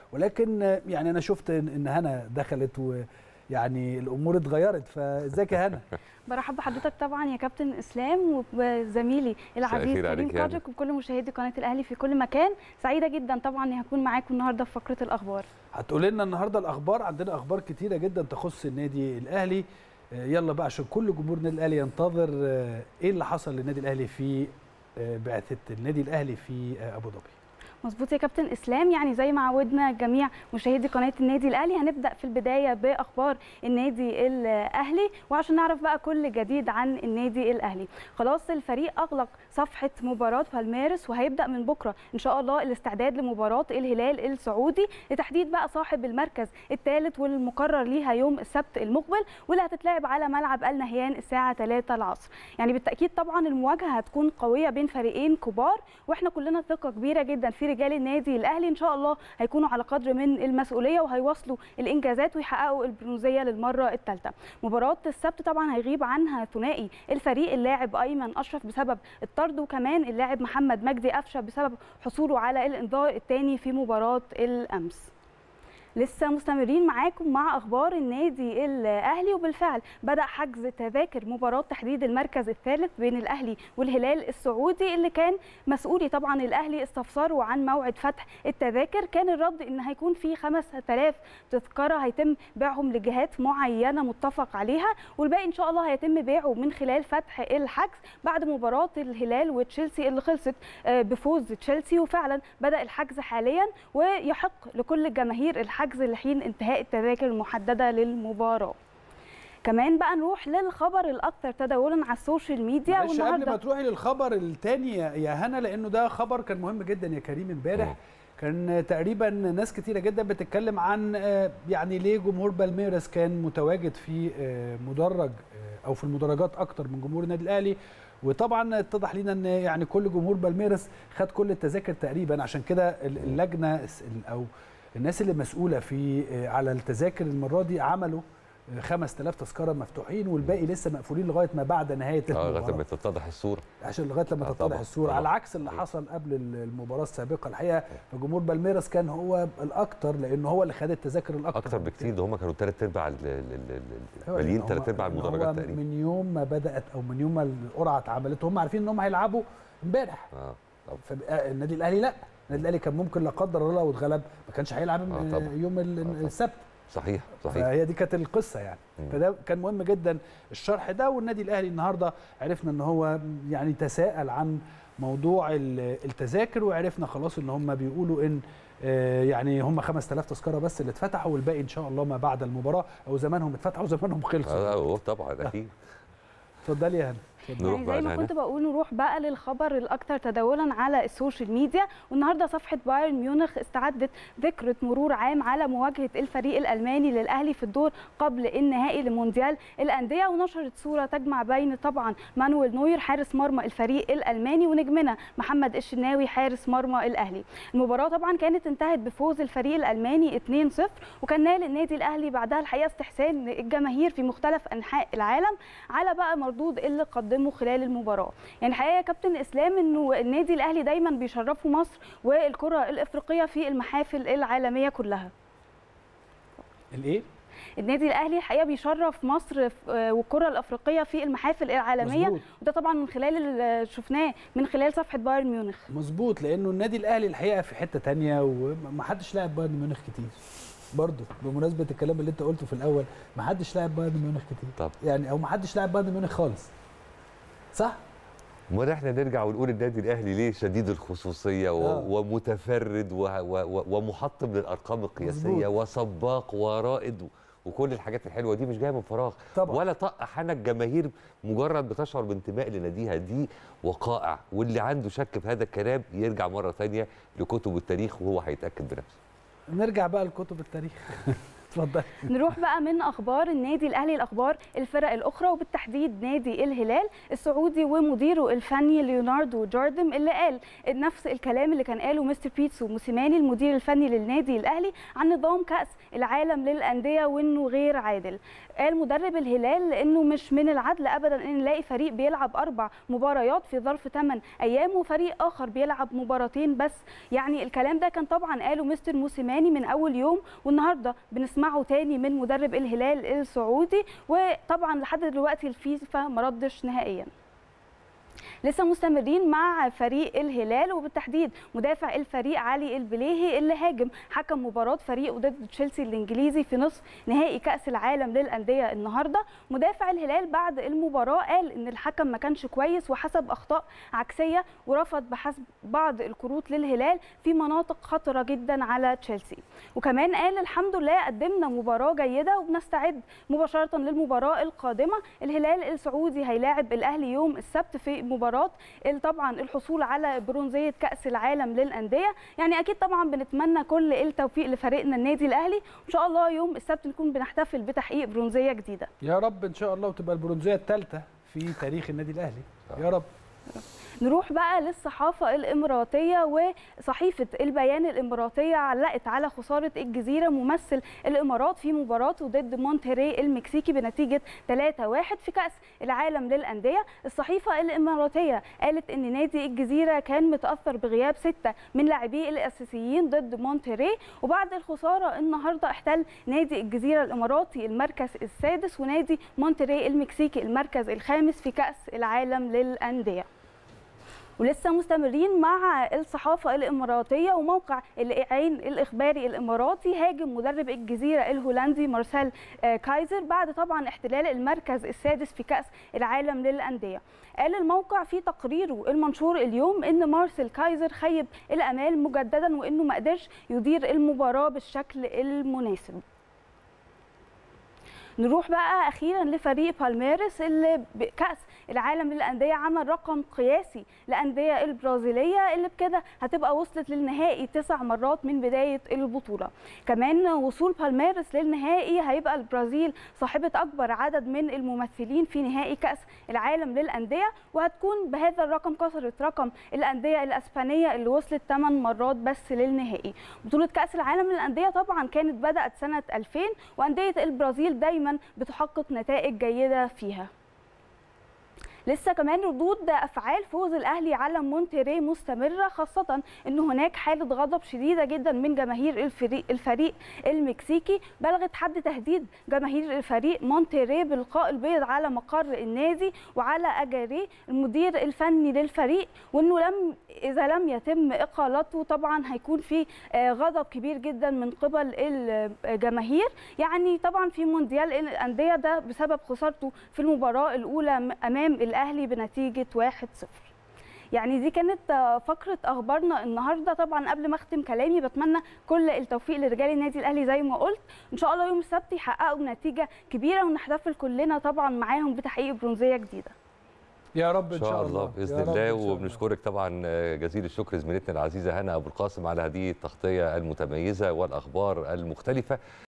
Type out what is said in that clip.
ولكن يعني انا شفت ان إن هنا دخلت ويعني الامور اتغيرت فازيك يا هنا برحب بحضرتك طبعا يا كابتن اسلام وبزميلي العزيز الخير كريم عليك يا قدرك وكل مشاهدي قناه الاهلي في كل مكان سعيده جدا طبعا اني هكون معاكم النهارده في فقره الاخبار هتقول لنا النهارده الاخبار عندنا اخبار كتيره جدا تخص النادي الاهلي آه، يلا بقى عشان كل جمهور النادي الاهلي ينتظر آه، ايه اللي حصل للنادي الاهلي في آه، بعثه النادي الاهلي في آه، ابو ظبي مظبوط يا كابتن اسلام يعني زي ما عودنا جميع مشاهدي قناه النادي الاهلي هنبدا في البدايه باخبار النادي الاهلي وعشان نعرف بقى كل جديد عن النادي الاهلي خلاص الفريق اغلق صفحه مباراه بالميرس وهيبدا من بكره ان شاء الله الاستعداد لمباراه الهلال السعودي لتحديد بقى صاحب المركز الثالث والمقرر ليها يوم السبت المقبل واللي هتتلعب على ملعب النهيان الساعه 3 العصر يعني بالتاكيد طبعا المواجهه هتكون قويه بين فريقين كبار واحنا كلنا ثقه كبيره جدا في رجال النادي الاهلي ان شاء الله هيكونوا على قدر من المسؤوليه وهيواصلوا الانجازات ويحققوا البرونزيه للمره الثالثه مباراه السبت طبعا هيغيب عنها ثنائي الفريق اللاعب ايمن اشرف بسبب الطرد وكمان اللاعب محمد مجدي قفشه بسبب حصوله على الانذار الثاني في مباراه الامس لسه مستمرين معاكم مع اخبار النادي الاهلي وبالفعل بدا حجز تذاكر مباراه تحديد المركز الثالث بين الاهلي والهلال السعودي اللي كان مسؤولي طبعا الاهلي استفسروا عن موعد فتح التذاكر كان الرد ان هيكون في 5000 تذكره هيتم بيعهم لجهات معينه متفق عليها والباقي ان شاء الله هيتم بيعه من خلال فتح الحجز بعد مباراه الهلال وتشيلسي اللي خلصت آه، بفوز تشيلسي وفعلا بدا الحجز حاليا ويحق لكل جماهير الحجز لحين انتهاء التذاكر المحدده للمباراه كمان بقى نروح للخبر الاكثر تداولا على السوشيال ميديا معلش قبل ما والنهارده تروحي للخبر الثاني يا يا هنا لانه ده خبر كان مهم جدا يا كريم امبارح مم. كان تقريبا ناس كتيره جدا بتتكلم عن آه، يعني ليه جمهور بالميراس كان متواجد في آه، مدرج آه، او في المدرجات اكتر من جمهور النادي الاهلي وطبعا اتضح لنا ان يعني كل جمهور بالميراس خد كل التذاكر تقريبا عشان كده ال- اللجنه الس- ال- او الناس اللي مسؤوله في آه، على التذاكر المره دي عملوا آه، 5000 تذكره مفتوحين والباقي لسه مقفولين لغايه ما بعد نهايه اه لغايه المباراه لما تتضح الصوره عشان لغايه لما آه تتضح طبعاً، الصوره طبعاً. على عكس اللي مم. حصل قبل المباراه السابقه الحقيقه فجمهور بالميراس كان هو الاكتر لانه هو اللي خد التذاكر الاكتر اكتر بكتير ده هم كانوا ثلاث ارباع ال- ال- ال- ال- هو ماليين هم- ثلاث ارباع إن هو المدرجات تقريبا من يوم ما بدات او من يوم ما القرعه اتعملت هم عارفين ان هم هيلعبوا امبارح اه طب فالنادي الاهلي لا النادي الاهلي كان ممكن لا قدر الله لو اتغلب ما كانش هيلعب آه آه طبعاً. يوم ال- آه طبعاً. السبت صحيح صحيح فهي دي كانت القصه يعني مم. فده كان مهم جدا الشرح ده والنادي الاهلي النهارده عرفنا ان هو يعني تساءل عن موضوع ال- التذاكر وعرفنا خلاص ان هم بيقولوا ان آه، يعني هم 5000 تذكره بس اللي اتفتحوا والباقي ان شاء الله ما بعد المباراه او زمانهم اتفتحوا زمانهم خلصوا اه هو طبعا اكيد اتفضلي يا هنا اتفضلي. نروح يعني بقى زي ما لهنا. كنت بقول نروح بقى للخبر الاكثر تداولا على السوشيال ميديا والنهارده صفحه بايرن ميونخ استعدت ذكرى مرور عام على مواجهه الفريق الالماني للاهلي في الدور قبل النهائي لمونديال الانديه ونشرت صوره تجمع بين طبعا مانويل نوير حارس مرمى الفريق الالماني ونجمنا محمد الشناوي حارس مرمى الاهلي المباراه طبعا كانت انتهت بفوز الفريق الالماني 2-0 وكان نال النادي الاهلي بعدها الحقيقه استحسان الجماهير في مختلف انحاء العالم على بقى مردود اللي قدمه خلال المباراه يعني الحقيقه يا كابتن اسلام انه النادي الاهلي دايما بيشرفوا مصر والكره الافريقيه في المحافل العالميه كلها الايه النادي الاهلي الحقيقه بيشرف مصر في- والكره الافريقيه في المحافل العالميه مظبوط. وده طبعا من خلال اللي شفناه من خلال صفحه بايرن ميونخ مظبوط لانه النادي الاهلي الحقيقه في حته تانية وما حدش لاعب بايرن ميونخ كتير برضه بمناسبه الكلام اللي انت قلته في الاول ما حدش لاعب بايرن ميونخ كتير طب. يعني او ما حدش لاعب بايرن ميونخ خالص صح امال احنا نرجع ونقول النادي الاهلي ليه شديد الخصوصيه و... آه. ومتفرد و... و... و... ومحطم للارقام القياسيه مظبوط. وسباق ورائد و... وكل الحاجات الحلوه دي مش جايه من فراغ طبعا. ولا طق حنك جماهير مجرد بتشعر بانتماء لناديها دي وقائع واللي عنده شك في هذا الكلام يرجع مره ثانيه لكتب التاريخ وهو هيتاكد بنفسه نرجع بقى لكتب التاريخ اتفضل نروح بقى من اخبار النادي الاهلي لاخبار الفرق الاخرى وبالتحديد نادي الهلال السعودي ومديره الفني ليوناردو جاردم اللي قال نفس الكلام اللي كان قاله مستر بيتسو موسيماني المدير الفني للنادي الاهلي عن نظام كاس العالم للانديه وانه غير عادل قال مدرب الهلال انه مش من العدل ابدا ان نلاقي فريق بيلعب اربع مباريات في ظرف 8 ايام وفريق اخر بيلعب مباراتين بس يعني الكلام ده كان طبعا قاله مستر موسيماني من اول يوم والنهارده بنسمعه تاني من مدرب الهلال السعودي وطبعا لحد دلوقتي الفيفا ما ردش نهائيا لسه مستمرين مع فريق الهلال وبالتحديد مدافع الفريق علي البليهي اللي هاجم حكم مباراه فريقه ضد تشيلسي الانجليزي في نصف نهائي كاس العالم للانديه النهارده مدافع الهلال بعد المباراه قال ان الحكم ما كانش كويس وحسب اخطاء عكسيه ورفض بحسب بعض الكروت للهلال في مناطق خطره جدا على تشيلسي وكمان قال الحمد لله قدمنا مباراه جيده وبنستعد مباشره للمباراه القادمه الهلال السعودي هيلاعب الاهلي يوم السبت في مباراه طبعا الحصول على برونزيه كاس العالم للانديه يعني اكيد طبعا بنتمنى كل التوفيق لفريقنا النادي الاهلي وان شاء الله يوم السبت نكون بنحتفل بتحقيق برونزيه جديده يا رب ان شاء الله وتبقى البرونزيه الثالثه في تاريخ النادي الاهلي يا رب نروح بقى للصحافة الإماراتية وصحيفة البيان الإماراتية علقت على خسارة الجزيرة ممثل الإمارات في مباراته ضد مونتري المكسيكي بنتيجة 3-1 في كأس العالم للأندية الصحيفة الإماراتية قالت أن نادي الجزيرة كان متأثر بغياب ستة من لاعبيه الأساسيين ضد مونتري وبعد الخسارة النهاردة احتل نادي الجزيرة الإماراتي المركز السادس ونادي مونتري المكسيكي المركز الخامس في كأس العالم للأندية ولسه مستمرين مع الصحافة الإماراتية وموقع العين الإخباري الإماراتي هاجم مدرب الجزيرة الهولندي مارسيل كايزر بعد طبعا احتلال المركز السادس في كأس العالم للأندية قال الموقع في تقريره المنشور اليوم ان مارسيل كايزر خيب الامال مجددا وانه ما قدرش يدير المباراه بالشكل المناسب نروح بقى اخيرا لفريق بالميرس اللي بكاس العالم للانديه عمل رقم قياسي للانديه البرازيليه اللي بكده هتبقى وصلت للنهائي تسع مرات من بدايه البطوله كمان وصول بالميرس للنهائي هيبقى البرازيل صاحبه اكبر عدد من الممثلين في نهائي كاس العالم للانديه وهتكون بهذا الرقم كسرت رقم الانديه الاسبانيه اللي وصلت 8 مرات بس للنهائي بطوله كاس العالم للانديه طبعا كانت بدات سنه 2000 وانديه البرازيل دايما بتحقق نتائج جيده فيها لسه كمان ردود افعال فوز الاهلي على مونتري مستمره خاصه ان هناك حاله غضب شديده جدا من جماهير الفريق الفريق المكسيكي بلغت حد تهديد جماهير الفريق مونتري بالقاء البيض على مقر النادي وعلى اجاريه المدير الفني للفريق وانه لم اذا لم يتم اقالته طبعا هيكون في غضب كبير جدا من قبل الجماهير يعني طبعا في مونديال الانديه ده بسبب خسارته في المباراه الاولى امام الاهلي بنتيجه 1-0 يعني دي كانت فقره اخبارنا النهارده طبعا قبل ما اختم كلامي بتمنى كل التوفيق لرجال النادي الاهلي زي ما قلت ان شاء الله يوم السبت يحققوا نتيجه كبيره ونحتفل كلنا طبعا معاهم بتحقيق برونزيه جديده يا رب ان شاء الله باذن الله وبنشكرك طبعا جزيل الشكر زميلتنا العزيزه هنا ابو القاسم على هذه التغطيه المتميزه والاخبار المختلفه